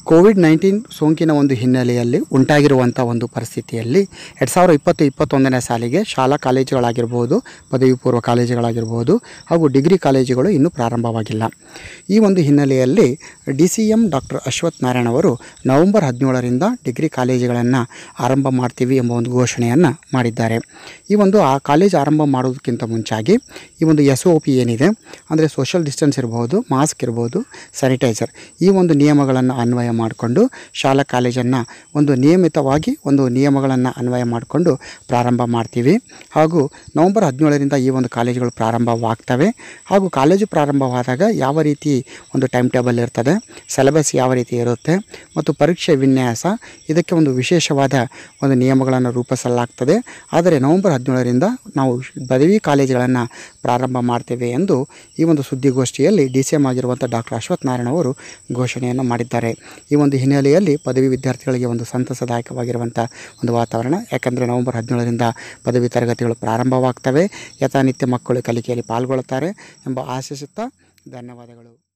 Covid nineteen ಸೋಂಕಿನ ಒಂದು ಹಿನ್ನೆಲೆಯಲ್ಲಿ ಉಂಟಾಗಿರುವಂಥ ಒಂದು ಪರಿಸ್ಥಿತಿಯಲ್ಲಿ ಎರಡು ಸಾವಿರದ ಇಪ್ಪತ್ತು ಇಪ್ಪತ್ತೊಂದನೇ ಸಾಲಿಗೆ ಶಾಲಾ ಕಾಲೇಜುಗಳಾಗಿರ್ಬೋದು ಪದವಿ ಪೂರ್ವ ಕಾಲೇಜುಗಳಾಗಿರ್ಬೋದು ಹಾಗೂ ಡಿಗ್ರಿ ಕಾಲೇಜುಗಳು ಇನ್ನೂ ಪ್ರಾರಂಭವಾಗಿಲ್ಲ ಈ ಒಂದು ಹಿನ್ನೆಲೆಯಲ್ಲಿ D C M doctor Ashwath Narayana ಅವರು ನವೆಂಬರ್ ಹದಿನೇಳರಿಂದ ಡಿಗ್ರಿ ಕಾಲೇಜುಗಳನ್ನು ಆರಂಭ ಮಾಡ್ತೀವಿ ಎಂಬ ಒಂದು ಘೋಷಣೆಯನ್ನು ಮಾಡಿದ್ದಾರೆ ಈ ಒಂದು ಆ ಕಾಲೇಜ್ ಆರಂಭ ಮಾಡೋದಕ್ಕಿಂತ ಮುಂಚಾಗಿ ಈ ಒಂದು ಎಸ್ ಒ ಪಿ ಏನಿದೆ ಅಂದರೆ ಸೋಷಲ್ ಡಿಸ್ಟೆನ್ಸ್ ಇರ್ಬೋದು ಮಾಸ್ಕ್ ಇರ್ಬೋದು ಸ್ಯಾನಿಟೈಸರ್ ಈ ಒಂದು ನಿಯಮಗಳನ್ನು ಅನ್ವಯ ಮಾಡಿಕೊಂಡು ಶಾಲಾ ಕಾಲೇಜನ್ನು ಒಂದು ನಿಯಮಿತವಾಗಿ ಒಂದು ನಿಯಮಗಳನ್ನು ಅನ್ವಯ ಮಾಡಿಕೊಂಡು ಪ್ರಾರಂಭ ಮಾಡ್ತೀವಿ ಹಾಗೂ ನವಂಬರ್ ಹದಿನೇಳರಿಂದ ಈ ಒಂದು ಕಾಲೇಜುಗಳು ಪ್ರಾರಂಭವಾಗ್ತವೆ ಹಾಗೂ ಕಾಲೇಜು ಪ್ರಾರಂಭವಾದಾಗ ಯಾವ ರೀತಿ ಒಂದು ಟೈಮ್ ಟೇಬಲ್ ಇರ್ತದೆ ಸಿಲೆಬಸ್ ಯಾವ ರೀತಿ ಇರುತ್ತೆ ಮತ್ತು ಪರೀಕ್ಷೆ ವಿನ್ಯಾಸ ಇದಕ್ಕೆ ಒಂದು ವಿಶೇಷವಾದ ಒಂದು ನಿಯಮಗಳನ್ನು ರೂಪಿಸಲಾಗ್ತದೆ ಆದರೆ ನವೆಂಬರ್ ಹದಿನೇಳರಿಂದ ನಾವು ಪದವಿ ಕಾಲೇಜುಗಳನ್ನು ಪ್ರಾರಂಭ ಮಾಡ್ತೇವೆ ಎಂದು ಈ ಒಂದು ಸುದ್ದಿಗೋಷ್ಠಿಯಲ್ಲಿ ಡಿ ಸಿ ಎಂ ಆಗಿರುವಂಥ ಡಾಕ್ಟರ್ ಅಶ್ವಥ್ ನಾರಾಯಣ ಅವರು ಘೋಷಣೆಯನ್ನು ಮಾಡಿದ್ದಾರೆ ಈ ಒಂದು ಹಿನ್ನೆಲೆಯಲ್ಲಿ ಪದವಿ ವಿದ್ಯಾರ್ಥಿಗಳಿಗೆ ಒಂದು ಸಂತಸದಾಯಕವಾಗಿರುವಂಥ ಒಂದು ವಾತಾವರಣ ಯಾಕಂದರೆ ನವೆಂಬರ್ ಹದಿನೇಳರಿಂದ ಪದವಿ ತರಗತಿಗಳು ಪ್ರಾರಂಭವಾಗ್ತವೆ ಯಥಾನಿತ್ಯ ಮಕ್ಕಳು ಕಲಿಕೆಯಲ್ಲಿ ಪಾಲ್ಗೊಳ್ಳುತ್ತಾರೆ ಎಂಬ ಆಶಿಸುತ್ತಾ ಧನ್ಯವಾದಗಳು